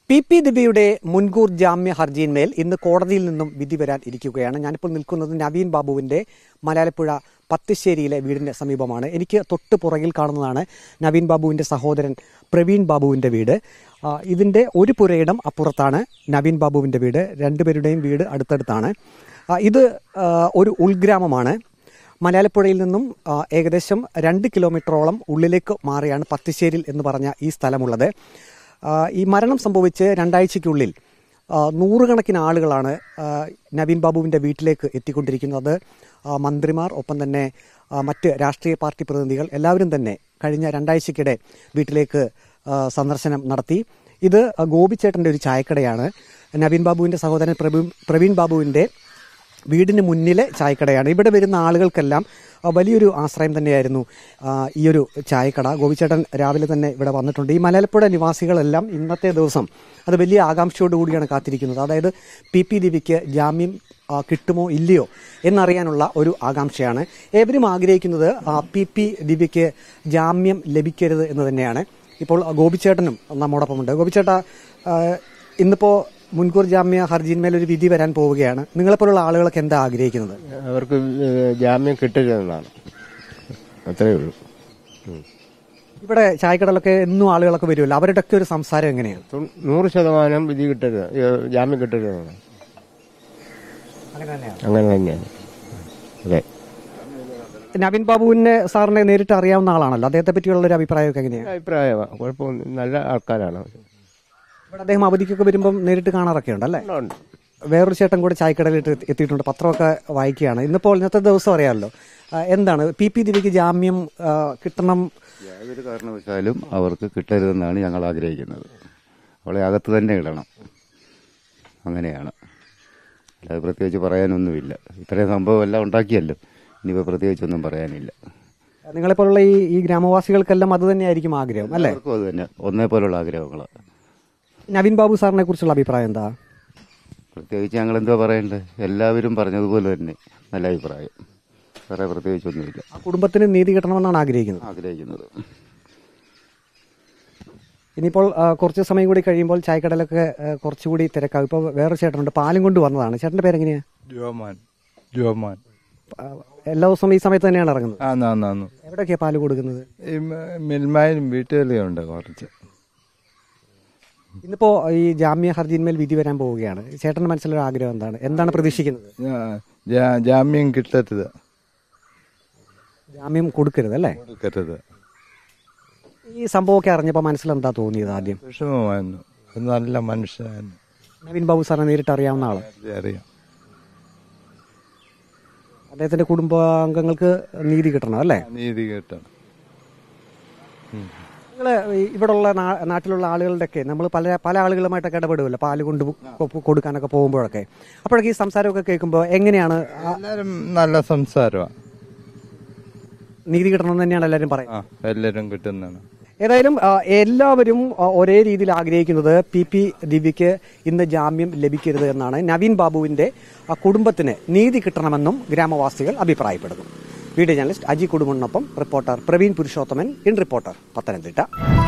P P ദിവ്യയുടെ മുൻകൂർ ജാമ്യ ഹർജിയിന്മേൽ ഇന്ന് കോടതിയിൽ നിന്നും വിധി വരാൻ ഇരിക്കുകയാണ് ഞാനിപ്പോൾ നിൽക്കുന്നത് നവീൻ ബാബുവിന്റെ മലയാളപ്പുഴ പത്തിശ്ശേരിയിലെ വീടിന്റെ സമീപമാണ് എനിക്ക് തൊട്ട് പുറകിൽ കാണുന്നതാണ് നവീൻ ബാബുവിന്റെ സഹോദരൻ പ്രവീൺ ബാബുവിന്റെ വീട് ആ, ഇതിന്റെ ഒരു പുരയിടം അപ്പുറത്താണ് നവീൻ ബാബുവിന്റെ വീട് രണ്ടുപേരുടെയും വീട് അടുത്തടുത്താണ് ആ, ഇത് ആ, ഒരു ഉൾഗ്രാമമാണ് മലയാളപ്പുഴയിൽ നിന്നും ആ, ഏകദേശം രണ്ട് കിലോമീറ്ററോളം ഉള്ളിലേക്ക് മാറിയാണ് പത്തിശ്ശേരിൽ എന്ന് പറഞ്ഞ ഈ സ്ഥലമുള്ളത് ആ, ഈ മരണം സംഭവിച്ച് രണ്ടാഴ്ചയ്ക്കുള്ളിൽ ആ, നൂറുകണക്കിന് ആളുകളാണ് ആ, നവീൻ ബാബുവിൻ്റെ വീട്ടിലേക്ക് എത്തിക്കൊണ്ടിരിക്കുന്നത് ആ, മന്ത്രിമാർ ഒപ്പം തന്നെ ആ, മറ്റ് രാഷ്ട്രീയ പാർട്ടി പ്രതിനിധികൾ എല്ലാവരും തന്നെ കഴിഞ്ഞ രണ്ടാഴ്ചയ്ക്കിടെ വീട്ടിലേക്ക് ആ, സന്ദർശനം നടത്തി ഇത് ഗോപിച്ചേട്ടൻ്റെ ഒരു ചായക്കടയാണ് നവീൻ ബാബുവിൻ്റെ സഹോദരൻ പ്രവീൺ പ്രവീൺ ബാബുവിൻ്റെ വീടിന് മുന്നിലെ ചായക്കടയാണ് ഇവിടെ വരുന്ന ആളുകൾക്കെല്ലാം ആ, വലിയൊരു ആശ്രയം തന്നെയായിരുന്നു ആ, ഈ ഒരു ചായക്കട ഗോപിച്ചേട്ടൻ രാവിലെ തന്നെ ഇവിടെ വന്നിട്ടുണ്ട് ഈ മലയാളപ്പുഴ നിവാസികളെല്ലാം ഇന്നത്തെ ദിവസം അത് വലിയ ആകാംക്ഷയോടുകൂടിയാണ് കാത്തിരിക്കുന്നത് അതായത് പി പി ദിവ്യയ്ക്ക് ജാമ്യം ആ, കിട്ടുമോ ഇല്ലയോ എന്നറിയാനുള്ള ഒരു ആകാംക്ഷയാണ് ഏവരും ആഗ്രഹിക്കുന്നത് ആ, പി പി ദിവ്യയ്ക്ക് ജാമ്യം ലഭിക്കരുത് എന്ന് തന്നെയാണ് ഇപ്പോൾ ഗോപിച്ചേട്ടനും നമ്മോടൊപ്പമുണ്ട് ഗോപിച്ചേട്ട ആ, ഇന്നിപ്പോ മുൻകൂർ ജാമ്യ ഹർജിന്മേൽ ഒരു വിധി വരാൻ പോവുകയാണ് നിങ്ങളെപ്പോലുള്ള ആളുകളൊക്കെ എന്താ ആഗ്രഹിക്കുന്നത് അവർക്ക് ഏഹ് ജാമ്യം കിട്ടരുതെന്നാണ് അത്രയേ ഉള്ളൂ ഉം. ഇവിടെ ചായക്കടലൊക്കെ എന്നും ആളുകളൊക്കെ വരുമല്ലോ അവരുടെ ഒക്കെ ഒരു സംസാരം എങ്ങനെയാണ് തൊണ്ണൂ- നൂറ് ശതമാനം വിധി കിട്ടരുത് ഏഹ് ജാമ്യം കിട്ടരുതെന്നാണ് അങ്ങനെ തന്നെയാണ് അങ്ങനെ തന്നെയാണ് അതെ നവീൻ ബാബുവിനെ സാറിനെ നേരിട്ട് അറിയാവുന്ന ആളാണല്ലോ അദ്ദേഹത്തെ പറ്റിയുള്ള ഒരു അഭിപ്രായമൊക്കെ എങ്ങനെയാണ് അഭിപ്രായമാണ് കുഴപ്പമൊന്നും നല്ല ആൾക്കാരാണ് ഇവിടെ അദ്ദേഹം അവധിക്കൊക്കെ വരുമ്പം നേരിട്ട് കാണാറൊക്കെ ഉണ്ട് അല്ലേ ഉണ്ട്. വേറൊരു ചേട്ടൻ കൂടെ ചായക്കടലിട്ട് എത്തിയിട്ടുണ്ട് പത്രമൊക്കെ വായിക്കുകയാണ് ഇന്നിപ്പോൾ ഇന്നത്തെ ദിവസം അറിയാമല്ലോ ആ, എന്താണ് പി പി ദിവ്യക്ക് ജാമ്യം ആ, കിട്ടണം യാതൊരു കാരണവശാലും അവർക്ക് കിട്ടരുതെന്നാണ് ഞങ്ങൾ ആഗ്രഹിക്കുന്നത് അവളെ അകത്ത് തന്നെ ഇടണം അങ്ങനെയാണ് അല്ലാതെ പ്രത്യേകിച്ച് പറയാനൊന്നുമില്ല ഇത്രയും സംഭവം എല്ലാം ഉണ്ടാക്കിയല്ലോ ഇനിയിപ്പോൾ പ്രത്യേകിച്ചൊന്നും പറയാനില്ല നിങ്ങളെപ്പോലുള്ള ഈ ഈ ഗ്രാമവാസികൾക്കെല്ലാം അത് തന്നെയായിരിക്കും ആഗ്രഹം അല്ലേ അവർക്കും അത് തന്നെ ഒന്നേ പോലുള്ള ആഗ്രഹങ്ങൾ നവീൻ ബാബു സാറിനെ കുറിച്ചുള്ള അഭിപ്രായം എന്താ പ്രത്യേകിച്ച് ഞങ്ങൾ എന്തോ പറയണ്ടേ എല്ലാവരും പറഞ്ഞതുപോലെ തന്നെ നല്ല അഭിപ്രായം വേറെ പ്രത്യേകിച്ചൊന്നുമില്ല ആ കുടുംബത്തിന് നീതി കിട്ടണമെന്നാണ് ആഗ്രഹിക്കുന്നത് ആഗ്രഹിക്കുന്നത് ഇനിയിപ്പോൾ ആ, കുറച്ച് സമയം കൂടി കഴിയുമ്പോൾ ചായക്കടലൊക്കെ ആ, കുറച്ചുകൂടി തിരക്കാവും ഇപ്പോൾ വേറെ ചേട്ടനുണ്ട് പാലും കൊണ്ട് വന്നതാണ് ചേട്ടന്റെ പേരെങ്ങനെയാ ജോമാൻ ജോമാൻ ആ, എല്ലാ ദിവസവും ഈ സമയത്ത് തന്നെയാണ് ഇറങ്ങുന്നത് ആന്ന് ആന്ന് ആന്ന് എവിടെയൊക്കെയാ പാല് കൊടുക്കുന്നത് ഈ മ- മിൽമായും വീട്ടുകളിലും ഉണ്ട് കുറച്ച് ഇന്നിപ്പോ ഈ ജാമ്യ ഹർജിന്മേൽ വിധി വരാൻ പോവുകയാണ് ചേട്ടന്റെ മനസ്സിലൊരു ആഗ്രഹം എന്താണ് എന്താണ് പ്രതീക്ഷിക്കുന്നത് ഞാ- ജാ- ജാമ്യം കിട്ടരുത് ജാമ്യം കൊടുക്കരുത് അല്ലേ കൊടുക്കരുത് ഈ സംഭവമൊക്കെ അറിഞ്ഞപ്പോൾ മനസ്സിലെന്താ തോന്നിയത് ആദ്യം വിഷമമായിരുന്നു ഒരു നല്ല മനുഷ്യൻ നവീൻ ബാബു സാറിനെ നേരിട്ട് അറിയാവുന്ന ആള് അറിയാം അദ്ദേഹത്തിന്റെ കുടുംബാംഗങ്ങൾക്ക് നീതി കിട്ടണം അല്ലേ നീതി കിട്ടണം നിങ്ങൾ ഇവിടെയുള്ള നാ- നാട്ടിലുള്ള ആളുകളുടെയൊക്കെ നമ്മൾ പല പല ആളുകളുമായിട്ടൊക്കെ ഇടപെടുമല്ലോ പാല് കൊണ്ട് കൊ- കൊടുക്കാനൊക്കെ പോകുമ്പോഴൊക്കെ അപ്പോഴൊക്കെ ഈ സംസാരമൊക്കെ കേൾക്കുമ്പോൾ എങ്ങനെയാണ് ആ എല്ലാവരും നല്ല സംസാരമാണ് നീതി കിട്ടണമെന്ന് തന്നെയാണ് എല്ലാവരും പറയുന്നത് ആ എല്ലാവരും കിട്ടുന്നതാണ് ഏതായാലും ആ, എല്ലാവരും ആ, ഒരേ രീതിയിൽ ആഗ്രഹിക്കുന്നത് പി പി ദിവ്യയ്ക്ക് ഇന്ന് ജാമ്യം ലഭിക്കരുത് എന്നാണ് നവീൻ ബാബുവിന്റെ ആ, കുടുംബത്തിന് നീതി കിട്ടണമെന്നും ഗ്രാമവാസികൾ അഭിപ്രായപ്പെടുന്നു വീഡിയോ ജേർണലിസ്റ്റ് അജി കുടുംബനൊപ്പം reporter Praveen Purushothaman in reporter Pathanamthitta